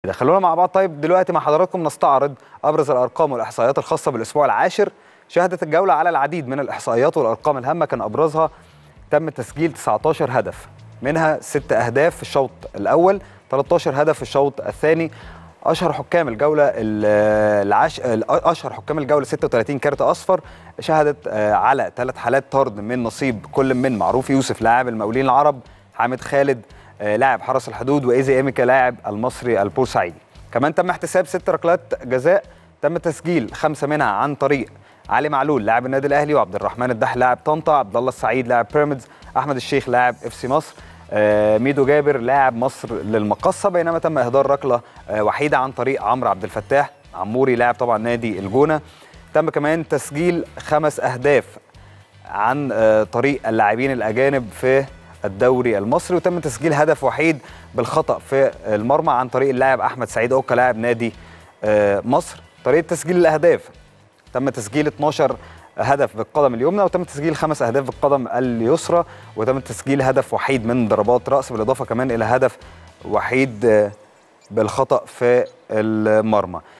كده خلونا مع بعض طيب دلوقتي مع حضراتكم نستعرض ابرز الارقام والاحصائيات الخاصه بالاسبوع العاشر شهدت الجوله على العديد من الاحصائيات والارقام الهامه كان ابرزها تم تسجيل 19 هدف منها 6 اهداف في الشوط الاول 13 هدف في الشوط الثاني اشهر حكام الجوله ال- العش... اشهر حكام الجوله 36 كارت اصفر شهدت آه، على ثلاث حالات طرد من نصيب كل من معروف يوسف لاعب المقاولين العرب حامد خالد آه، لاعب حرس الحدود وايزي ايميكا لاعب المصري البورسعيدي كمان تم احتساب ست ركلات جزاء تم تسجيل خمسه منها عن طريق علي معلول لاعب النادي الاهلي وعبد الرحمن الدح لاعب طنطا عبد الله السعيد لاعب بيراميدز احمد الشيخ لاعب اف سي مصر آه، ميدو جابر لاعب مصر للمقصه بينما تم اهدار ركله آه، وحيده عن طريق عمرو عبد الفتاح عموري لاعب طبعا نادي الجونه تم كمان تسجيل خمس اهداف عن آه، طريق اللاعبين الاجانب في الدوري المصري وتم تسجيل هدف وحيد بالخطا في المرمى عن طريق اللاعب احمد سعيد اوكا لاعب نادي آه، مصر طريقه تسجيل الاهداف تم تسجيل 12 هدف بالقدم اليمنى وتم تسجيل خمس اهداف بالقدم اليسرى وتم تسجيل هدف وحيد من ضربات راس بالاضافه كمان الى هدف وحيد آه، بالخطا في المرمى